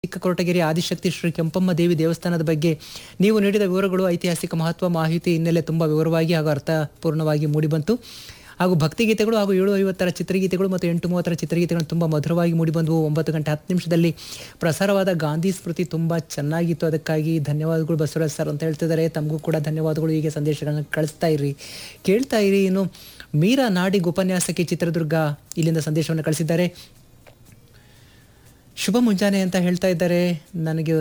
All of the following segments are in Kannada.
ಚಿಕ್ಕಕೊರಟಗೆರೆ ಆದಿಶಕ್ತಿ ಶ್ರೀ ಕೆಂಪಮ್ಮ ದೇವಿ ದೇವಸ್ಥಾನದ ಬಗ್ಗೆ ನೀವು ನೀಡಿದ ವಿವರಗಳು ಐತಿಹಾಸಿಕ ಮಹತ್ವ ಮಾಹಿತಿ ಹಿನ್ನೆಲೆ ತುಂಬ ವಿವರವಾಗಿ ಹಾಗೂ ಅರ್ಥಪೂರ್ಣವಾಗಿ ಮೂಡಿಬಂತು ಹಾಗೂ ಭಕ್ತಿಗೀತೆಗಳು ಹಾಗೂ ಏಳು ಐವತ್ತರ ಚಿತ್ರಗೀತೆಗಳು ಮತ್ತು ಎಂಟು ಮೂವತ್ತರ ಚಿತ್ರಗೀತೆಗಳು ತುಂಬ ಮಧುರವಾಗಿ ಮೂಡಿಬಂದವು ಒಂಬತ್ತು ಗಂಟೆ ಹತ್ತು ನಿಮಿಷದಲ್ಲಿ ಪ್ರಸಾರವಾದ ಗಾಂಧಿ ಸ್ಮೃತಿ ತುಂಬ ಚೆನ್ನಾಗಿತ್ತು ಅದಕ್ಕಾಗಿ ಧನ್ಯವಾದಗಳು ಬಸವರಾಜ್ ಸರ್ ಅಂತ ಹೇಳ್ತಿದ್ದಾರೆ ತಮಗೂ ಕೂಡ ಧನ್ಯವಾದಗಳು ಹೀಗೆ ಸಂದೇಶಗಳನ್ನ ಕಳಿಸ್ತಾ ಇರಿ ಕೇಳ್ತಾ ಇರಿ ಇನ್ನು ಮೀರಾ ನಾಡಿಗ್ ಉಪನ್ಯಾಸಕಿ ಚಿತ್ರದುರ್ಗ ಇಲ್ಲಿಂದ ಸಂದೇಶವನ್ನು ಕಳಿಸಿದ್ದಾರೆ ಶುಭ ಮುಂಜಾನೆ ಅಂತ ಹೇಳ್ತಾ ಇದ್ದಾರೆ ನನಗೆ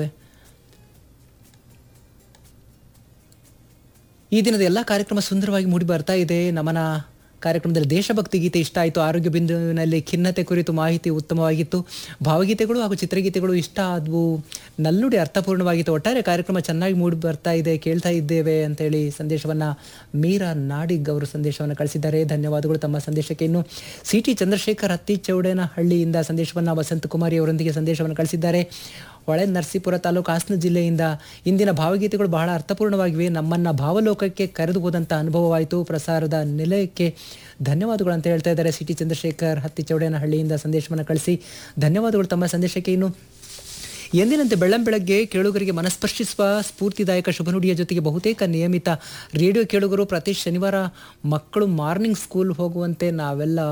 ಈ ದಿನದ ಎಲ್ಲ ಕಾರ್ಯಕ್ರಮ ಸುಂದರವಾಗಿ ಮೂಡಿ ಬರ್ತಾ ಇದೆ ನಮನ ಕಾರ್ಯಕ್ರಮದಲ್ಲಿ ದೇಶಭಕ್ತಿ ಗೀತೆ ಇಷ್ಟ ಆಯಿತು ಆರೋಗ್ಯ ಬಿಂದುವಿನಲ್ಲಿ ಖಿನ್ನತೆ ಕುರಿತು ಮಾಹಿತಿ ಉತ್ತಮವಾಗಿತ್ತು ಭಾವಗೀತೆಗಳು ಹಾಗೂ ಚಿತ್ರಗೀತೆಗಳು ಇಷ್ಟ ಆದವು ನಲ್ಲುಡಿ ಅರ್ಥಪೂರ್ಣವಾಗಿತ್ತು ಒಟ್ಟಾರೆ ಕಾರ್ಯಕ್ರಮ ಚೆನ್ನಾಗಿ ಮೂಡಿ ಬರ್ತಾ ಇದೆ ಕೇಳ್ತಾ ಇದ್ದೇವೆ ಅಂತೇಳಿ ಸಂದೇಶವನ್ನು ಮೀರಾ ನಾಡಿಗ್ ಅವರು ಸಂದೇಶವನ್ನು ಕಳಿಸಿದ್ದಾರೆ ಧನ್ಯವಾದಗಳು ತಮ್ಮ ಸಂದೇಶಕ್ಕೆ ಇನ್ನು ಸಿ ಟಿ ಚಂದ್ರಶೇಖರ್ ಹತ್ತಿ ಚೌಡೇನಹಳ್ಳಿಯಿಂದ ಸಂದೇಶವನ್ನು ವಸಂತಕುಮಾರಿ ಅವರೊಂದಿಗೆ ಸಂದೇಶವನ್ನು ಕಳಿಸಿದ್ದಾರೆ ಹೊಳೆ ನರಸೀಪುರ ತಾಲೂಕು ಹಾಸನ ಜಿಲ್ಲೆಯಿಂದ ಇಂದಿನ ಭಾವಗೀತೆಗಳು ಬಹಳ ಅರ್ಥಪೂರ್ಣವಾಗಿವೆ ನಮ್ಮನ್ನ ಭಾವಲೋಕಕ್ಕೆ ಕರೆದು ಹೋದಂಥ ಅನುಭವವಾಯಿತು ಪ್ರಸಾರದ ನಿಲಯಕ್ಕೆ ಧನ್ಯವಾದಗಳು ಅಂತ ಹೇಳ್ತಾ ಇದ್ದಾರೆ ಸಿ ಟಿ ಚಂದ್ರಶೇಖರ್ ಹತ್ತಿ ಚೌಡೇನಹಳ್ಳಿಯಿಂದ ಸಂದೇಶವನ್ನು ಕಳಿಸಿ ಧನ್ಯವಾದಗಳು ತಮ್ಮ ಸಂದೇಶಕ್ಕೆ ಇನ್ನು ಎಂದಿನಂತೆ ಬೆಳ್ಳಂ ಬೆಳಗ್ಗೆ ಕೇಳುಗರಿಗೆ ಮನಸ್ಪರ್ಶಿಸುವ ಸ್ಫೂರ್ತಿದಾಯಕ ಶುಭ ನುಡಿಯ ಜೊತೆಗೆ ಬಹುತೇಕ ನಿಯಮಿತ ರೇಡಿಯೋ ಕೇಳುಗರು ಪ್ರತಿ ಶನಿವಾರ ಮಕ್ಕಳು ಮಾರ್ನಿಂಗ್ ಸ್ಕೂಲ್ ಹೋಗುವಂತೆ ನಾವೆಲ್ಲ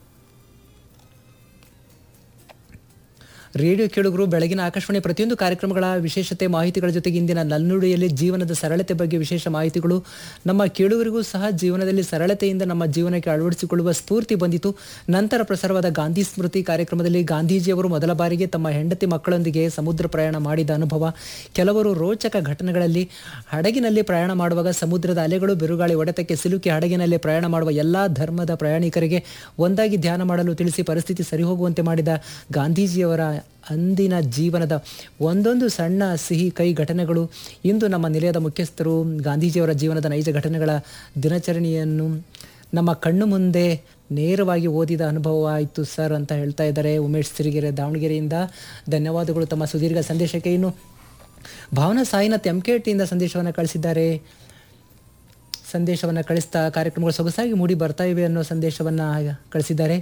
ರೇಡಿಯೋ ಕೇಳುಗರು ಬೆಳಗಿನ ಆಕಾಶವಾಣಿ ಪ್ರತಿಯೊಂದು ಕಾರ್ಯಕ್ರಮಗಳ ವಿಶೇಷತೆ ಮಾಹಿತಿಗಳ ಜೊತೆಗೆ ಇಂದಿನ ನಲ್ನುಡಿಯಲ್ಲಿ ಜೀವನದ ಸರಳತೆ ಬಗ್ಗೆ ವಿಶೇಷ ಮಾಹಿತಿಗಳು ನಮ್ಮ ಕೇಳುಗರಿಗೂ ಸಹ ಜೀವನದಲ್ಲಿ ಸರಳತೆಯಿಂದ ನಮ್ಮ ಜೀವನಕ್ಕೆ ಅಳವಡಿಸಿಕೊಳ್ಳುವ ಸ್ಫೂರ್ತಿ ಬಂದಿತು ನಂತರ ಪ್ರಸಾರವಾದ ಗಾಂಧಿ ಸ್ಮೃತಿ ಕಾರ್ಯಕ್ರಮದಲ್ಲಿ ಗಾಂಧೀಜಿಯವರು ಮೊದಲ ಬಾರಿಗೆ ತಮ್ಮ ಹೆಂಡತಿ ಮಕ್ಕಳೊಂದಿಗೆ ಸಮುದ್ರ ಪ್ರಯಾಣ ಮಾಡಿದ ಅನುಭವ ಕೆಲವರು ರೋಚಕ ಘಟನೆಗಳಲ್ಲಿ ಹಡಗಿನಲ್ಲಿ ಪ್ರಯಾಣ ಮಾಡುವಾಗ ಸಮುದ್ರದ ಅಲೆಗಳು ಬಿರುಗಾಳಿ ಹೊಡೆತಕ್ಕೆ ಸಿಲುಕಿ ಹಡಗಿನಲ್ಲಿ ಪ್ರಯಾಣ ಮಾಡುವ ಎಲ್ಲಾ ಧರ್ಮದ ಪ್ರಯಾಣಿಕರಿಗೆ ಒಂದಾಗಿ ಧ್ಯಾನ ಮಾಡಲು ತಿಳಿಸಿ ಪರಿಸ್ಥಿತಿ ಸರಿಹೋಗುವಂತೆ ಮಾಡಿದ ಗಾಂಧೀಜಿಯವರ ಅಂದಿನ ಜೀವನದ ಒಂದೊಂದು ಸಣ್ಣ ಸಿಹಿ ಕೈ ಘಟನೆಗಳು ಇಂದು ನಮ್ಮ ನಿಲಯದ ಮುಖ್ಯಸ್ಥರು ಗಾಂಧೀಜಿಯವರ ಜೀವನದ ನೈಜ ಘಟನೆಗಳ ದಿನಚರಣೆಯನ್ನು ನಮ್ಮ ಕಣ್ಣು ಮುಂದೆ ನೇರವಾಗಿ ಓದಿದ ಅನುಭವ ಆಯಿತು ಸರ್ ಅಂತ ಹೇಳ್ತಾ ಇದ್ದಾರೆ ಉಮೇಶ್ ಸಿರಿಗೆರೆ ದಾವಣಗೆರೆಯಿಂದ ಧನ್ಯವಾದಗಳು ತಮ್ಮ ಸುದೀರ್ಘ ಸಂದೇಶಕ್ಕೆ ಇನ್ನು ಭಾವನಾ ಸಾಯಿನಾಥ್ ಎಂ ಕೆ ಟಿಯಿಂದ ಸಂದೇಶವನ್ನು ಕಳಿಸಿದ್ದಾರೆ ಸಂದೇಶವನ್ನು ಕಳಿಸ್ತಾ ಕಾರ್ಯಕ್ರಮಗಳು ಸೊಗಸಾಗಿ ಮೂಡಿ ಬರ್ತಾ ಇವೆ ಅನ್ನೋ ಸಂದೇಶವನ್ನು ಕಳಿಸಿದ್ದಾರೆ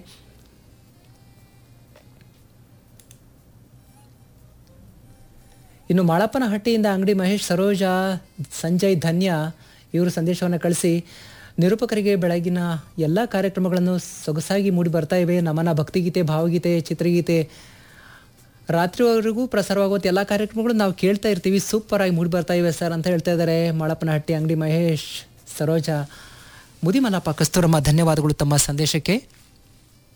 ಇನ್ನು ಮಾಳಪ್ಪನಹಟ್ಟಿಯಿಂದ ಅಂಗಡಿ ಮಹೇಶ್ ಸರೋಜ ಸಂಜಯ್ ಧನ್ಯ ಇವರು ಸಂದೇಶವನ್ನು ಕಳಿಸಿ ನಿರೂಪಕರಿಗೆ ಬೆಳಗಿನ ಎಲ್ಲ ಕಾರ್ಯಕ್ರಮಗಳನ್ನು ಸೊಗಸಾಗಿ ಮೂಡಿ ಬರ್ತಾ ಇವೆ ನಮನ ಭಕ್ತಿಗೀತೆ ಭಾವಗೀತೆ ಚಿತ್ರಗೀತೆ ರಾತ್ರಿವರೆಗೂ ಪ್ರಸಾರವಾಗುವಂಥ ಎಲ್ಲ ಕಾರ್ಯಕ್ರಮಗಳು ನಾವು ಕೇಳ್ತಾ ಇರ್ತೀವಿ ಸೂಪರ್ ಆಗಿ ಮೂಡಿ ಬರ್ತಾ ಇವೆ ಸರ್ ಅಂತ ಹೇಳ್ತಾ ಇದ್ದಾರೆ ಮಾಳಪ್ಪನಹಟ್ಟಿ ಅಂಗಡಿ ಮಹೇಶ್ ಸರೋಜ ಮುದಿಮಲಪ್ಪ ಕಸ್ತೂರಮ್ಮ ಧನ್ಯವಾದಗಳು ತಮ್ಮ ಸಂದೇಶಕ್ಕೆ